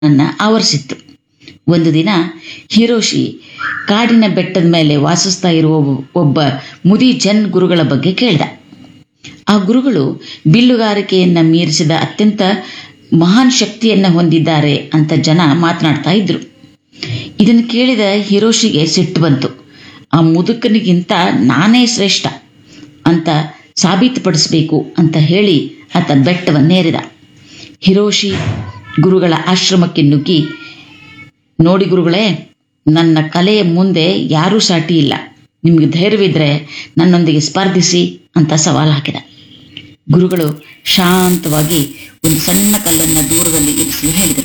ನನ್ನ ಆವರಿಸಿತ್ತು ಒಂದು ದಿನ ಹಿರೋಶಿ ಕಾಡಿನ ಬೆಟ್ಟದ ಮೇಲೆ ವಾಸಿಸ್ತಾ ಇರುವ ಒಬ್ಬ- ಒಬ್ಬ ಮುದಿ ಜನ್ ಗುರುಗಳ ಬಗ್ಗೆ ಕೇಳಿದ ಆ ಗುರುಗಳು ಬಿಲ್ಲುಗಾರಿಕೆಯನ್ನ ಮೀರಿಸಿದ ಅತ್ಯಂತ ಮಹಾನ್ ಶಕ್ತಿಯನ್ನ ಹೊಂದಿದ್ದಾರೆ ಅಂತ ಜನ ಮಾತನಾಡ್ತಾ ಇದ್ರು ಇದನ್ನು ಕೇಳಿದ ಹಿರೋಶಿಗೆ ಸಿಟ್ಟು ಬಂತು ಆ ಮುದುಕನಿಗಿಂತ ನಾನೇ ಶ್ರೇಷ್ಠ ಅಂತ ಸಾಬೀತುಪಡಿಸಬೇಕು ಅಂತ ಹೇಳಿ ಆತ ಬೆಟ್ಟವನ್ನೇರಿದ ಹಿರೋಶಿ ಗುರುಗಳ ಆಶ್ರಮಕ್ಕೆ ನುಗ್ಗಿ ನೋಡಿ ಗುರುಗಳೇ ನನ್ನ ಕಲೆಯ ಮುಂದೆ ಯಾರೂ ಸಾಟಿ ಇಲ್ಲ ನಿಮಗೆ ಧೈರ್ಯವಿದ್ರೆ ನನ್ನೊಂದಿಗೆ ಸ್ಪರ್ಧಿಸಿ ಅಂತ ಸವಾಲು ಹಾಕಿದ ಗುರುಗಳು ಶಾಂತವಾಗಿ ಒಂದು ಸಣ್ಣ ಕಲ್ಲನ್ನ ದೂರದಲ್ಲಿ ಇರಿಸಿ ಹೇಳಿದರು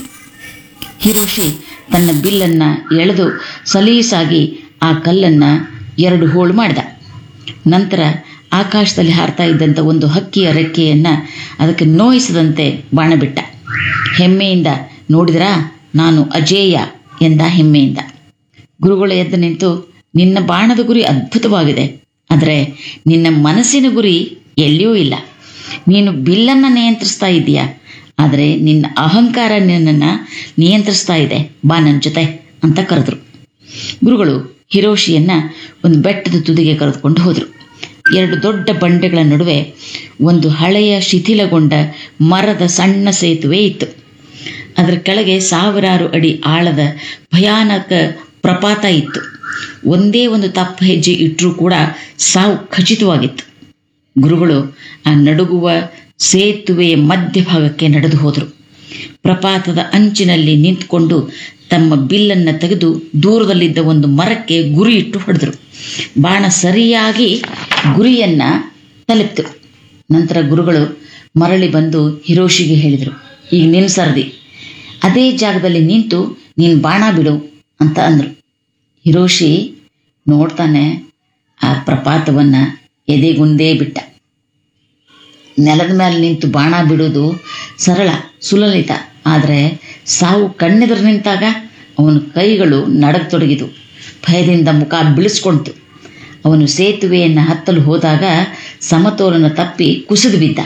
ಹಿರೋಶಿ ತನ್ನ ಬಿಲ್ಲನ್ನ ಎಳೆದು ಸಲೀಸಾಗಿ ಆ ಕಲ್ಲನ್ನ ಎರಡು ಹೋಳು ಮಾಡಿದ ನಂತರ ಆಕಾಶದಲ್ಲಿ ಹಾರ್ತಾ ಇದ್ದಂಥ ಒಂದು ಹಕ್ಕಿಯ ರೆಕ್ಕೆಯನ್ನ ಅದಕ್ಕೆ ನೋಯಿಸದಂತೆ ಬಾಣ ಬಿಟ್ಟ ಹೆಮ್ಮೆಯಿಂದ ನೋಡಿದ್ರಾ ನಾನು ಅಜೇಯ ಎಂದ ಹೆಮ್ಮೆಯಿಂದ ಗುರುಗಳು ಎದ್ದು ನಿಂತು ನಿನ್ನ ಬಾಣದ ಗುರಿ ಅದ್ಭುತವಾಗಿದೆ ಆದರೆ ನಿನ್ನ ಮನಸ್ಸಿನ ಗುರಿ ಎಲ್ಲಿಯೂ ಇಲ್ಲ ನೀನು ಬಿಲ್ಲನ್ನು ನಿಯಂತ್ರಿಸ್ತಾ ಇದೀಯಾ ಆದರೆ ನಿನ್ನ ಅಹಂಕಾರ ನಿನ್ನನ್ನು ನಿಯಂತ್ರಿಸ್ತಾ ಇದೆ ಬಾ ನನ್ನ ಜೊತೆ ಅಂತ ಕರೆದ್ರು ಗುರುಗಳು ಹಿರೋಶಿಯನ್ನ ಒಂದು ಬೆಟ್ಟದ ತುದಿಗೆ ಕರೆದುಕೊಂಡು ಹೋದರು ಎರಡು ದೊಡ್ಡ ಬಂಡೆಗಳ ನಡುವೆ ಒಂದು ಹಳೆಯ ಶಿಥಿಲಗೊಂಡ ಮರದ ಸಣ್ಣ ಸೇತುವೆ ಇತ್ತು ಅದರ ಕೆಳಗೆ ಸಾವಿರಾರು ಅಡಿ ಆಳದ ಭಯಾನಕ ಪ್ರಪಾತ ಇತ್ತು ಒಂದೇ ಒಂದು ತಪ್ಪು ಹೆಜ್ಜೆ ಇಟ್ಟರೂ ಕೂಡ ಸಾವು ಖಚಿತವಾಗಿತ್ತು ಗುರುಗಳು ಆ ನಡುಗುವ ಸೇತುವೆಯ ಮಧ್ಯಭಾಗಕ್ಕೆ ನಡೆದು ಹೋದರು ಪ್ರಪಾತದ ಅಂಚಿನಲ್ಲಿ ನಿಂತುಕೊಂಡು ತಮ್ಮ ಬಿಲ್ಲನ್ನು ತೆಗೆದು ದೂರದಲ್ಲಿದ್ದ ಒಂದು ಮರಕ್ಕೆ ಗುರಿ ಇಟ್ಟು ಹೊಡೆದರು ಬಾಣ ಸರಿಯಾಗಿ ಗುರಿಯನ್ನ ತಲುಪಿತು ನಂತರ ಗುರುಗಳು ಮರಳಿ ಬಂದು ಹಿರೋಶಿಗೆ ಹೇಳಿದರು ಈಗ ನಿನ್ನ ಸರದಿ ಅದೇ ಜಾಗದಲ್ಲಿ ನಿಂತು ನೀನು ಬಾಣ ಬಿಡು ಅಂತ ಅಂದರು ಹಿರೋಶಿ ನೋಡ್ತಾನೆ ಆ ಪ್ರಪಾತವನ್ನು ಎದೆಗುಂದೇ ಬಿಟ್ಟ ನೆಲದ ಮೇಲೆ ನಿಂತು ಬಾಣ ಬಿಡೋದು ಸರಳ ಸುಲಲಿತ ಆದರೆ ಸಾವು ಕಣ್ಣೆದುರು ನಿಂತಾಗ ಅವನ ಕೈಗಳು ನಡಗತೊಡಗಿತು ಭಯದಿಂದ ಮುಖ ಬಿಳಿಸ್ಕೊಳ್ತು ಅವನು ಸೇತುವೆಯನ್ನು ಹತ್ತಲು ಹೋದಾಗ ಸಮತೋಲನ ತಪ್ಪಿ ಕುಸಿದು ಬಿದ್ದ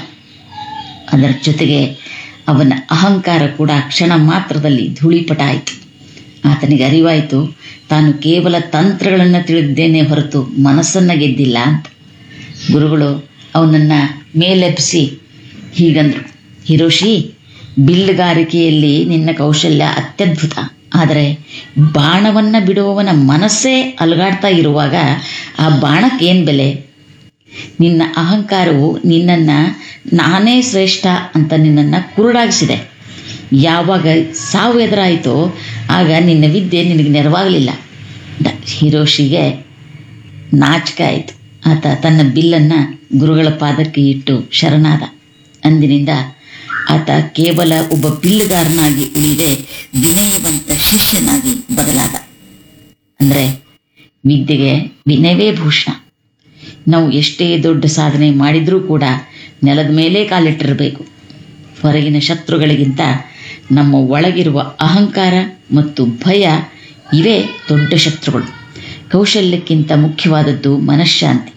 ಅದರ ಜೊತೆಗೆ ಅವನ ಅಹಂಕಾರ ಕೂಡ ಕ್ಷಣ ಮಾತ್ರದಲ್ಲಿ ಧೂಳಿಪಟ ಆಯಿತು ಆತನಿಗೆ ಅರಿವಾಯಿತು ತಾನು ಕೇವಲ ತಂತ್ರಗಳನ್ನು ತಿಳಿದಿದ್ದೇನೆ ಹೊರತು ಮನಸ್ಸನ್ನು ಗೆದ್ದಿಲ್ಲ ಅಂತ ಗುರುಗಳು ಅವನನ್ನು ಮೇಲೆಬ್ಬಿಸಿ ಹೀಗಂದ್ರು ಹಿರೋಶಿ ಬಿಲ್ಲುಗಾರಿಕೆಯಲ್ಲಿ ನಿನ್ನ ಕೌಶಲ್ಯ ಅತ್ಯದ್ಭುತ ಆದರೆ ಬಾಣವನ್ನು ಬಿಡುವವನ ಮನಸ್ಸೇ ಅಲುಗಾಡ್ತಾ ಇರುವಾಗ ಆ ಬಾಣಕ್ಕೇನು ಬೆಲೆ ನಿನ್ನ ಅಹಂಕಾರವು ನಿನ್ನನ್ನು ನಾನೇ ಶ್ರೇಷ್ಠ ಅಂತ ನಿನ್ನನ್ನು ಕುರುಡಾಗಿಸಿದೆ ಯಾವಾಗ ಸಾವು ಎದುರಾಯಿತೋ ಆಗ ನಿನ್ನ ವಿದ್ಯೆ ನಿನಗೆ ನೆರವಾಗಲಿಲ್ಲ ಡ- ಹಿರೋಶಿಗೆ ನಾಚಿಕೆ ಆಯಿತು ಆತ ತನ್ನ ಬಿಲ್ಲನ್ನು ಗುರುಗಳ ಪಾದಕ್ಕೆ ಇಟ್ಟು ಶರಣಾದ ಅಂದಿನಿಂದ ಆತ ಕೇವಲ ಒಬ್ಬ ಬಿಲ್ಲುಗಾರನಾಗಿ ಉಳಿದೆ ವಿನಯವಂತ ಶಿಷ್ಯನಾಗಿ ಬದಲಾದ ಅಂದರೆ ವಿದ್ಯೆಗೆ ವಿನಯವೇ ಭೂಷಣ ನಾವು ಎಷ್ಟೇ ದೊಡ್ಡ ಸಾಧನೆ ಮಾಡಿದರೂ ಕೂಡ ನೆಲದ ಮೇಲೆ ಕಾಲಿಟ್ಟಿರಬೇಕು ಹೊರಗಿನ ಶತ್ರುಗಳಿಗಿಂತ ನಮ್ಮ ಒಳಗಿರುವ ಅಹಂಕಾರ ಮತ್ತು ಭಯ ಇವೇ ದೊಡ್ಡ ಶತ್ರುಗಳು ಕೌಶಲ್ಯಕ್ಕಿಂತ ಮುಖ್ಯವಾದದ್ದು ಮನಃಶಾಂತಿ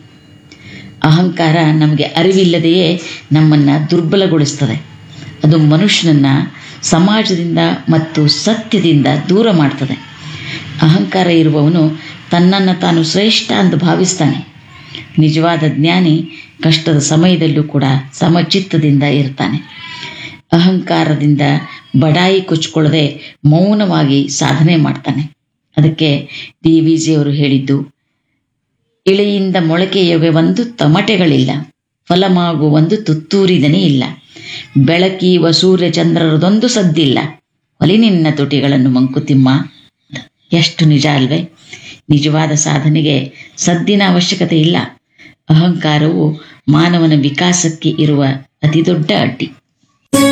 ಅಹಂಕಾರ ನಮಗೆ ಅರಿವಿಲ್ಲದೆಯೇ ನಮ್ಮನ್ನು ದುರ್ಬಲಗೊಳಿಸ್ತದೆ ಅದು ಮನುಷ್ಯನನ್ನ ಸಮಾಜದಿಂದ ಮತ್ತು ಸತ್ಯದಿಂದ ದೂರ ಮಾಡ್ತದೆ ಅಹಂಕಾರ ಇರುವವನು ತನ್ನನ್ನು ತಾನು ಶ್ರೇಷ್ಠ ಎಂದು ಭಾವಿಸ್ತಾನೆ ನಿಜವಾದ ಜ್ಞಾನಿ ಕಷ್ಟದ ಸಮಯದಲ್ಲೂ ಕೂಡ ಸಮಚಿತ್ತದಿಂದ ಇರ್ತಾನೆ ಅಹಂಕಾರದಿಂದ ಬಡಾಯಿ ಕೊಚ್ಕೊಳ್ಳದೆ ಮೌನವಾಗಿ ಸಾಧನೆ ಮಾಡ್ತಾನೆ ಅದಕ್ಕೆ ಡಿ ವಿ ಜಿಯವರು ಹೇಳಿದ್ದು ಇಳೆಯಿಂದ ಮೊಳಕೆಯೊಗೆ ಒಂದು ತಮಟೆಗಳಿಲ್ಲ ಫಲಮಾಗು ಒಂದು ತುತ್ತೂರಿದನೇ ಇಲ್ಲ ಬೆಳಕೀವ ಸೂರ್ಯ ಚಂದ್ರರದೊಂದು ಸದ್ದಿಲ್ಲ ಹೊಲಿ ನಿನ್ನ ತುಟಿಗಳನ್ನು ಮಂಕುತಿಮ್ಮ ಎಷ್ಟು ನಿಜ ಅಲ್ವೇ ನಿಜವಾದ ಸಾಧನೆಗೆ ಸದ್ದಿನ ಅವಶ್ಯಕತೆ ಇಲ್ಲ ಅಹಂಕಾರವು ಮಾನವನ ವಿಕಾಸಕ್ಕೆ ಇರುವ ಅತಿದೊಡ್ಡ ಅಡ್ಡಿ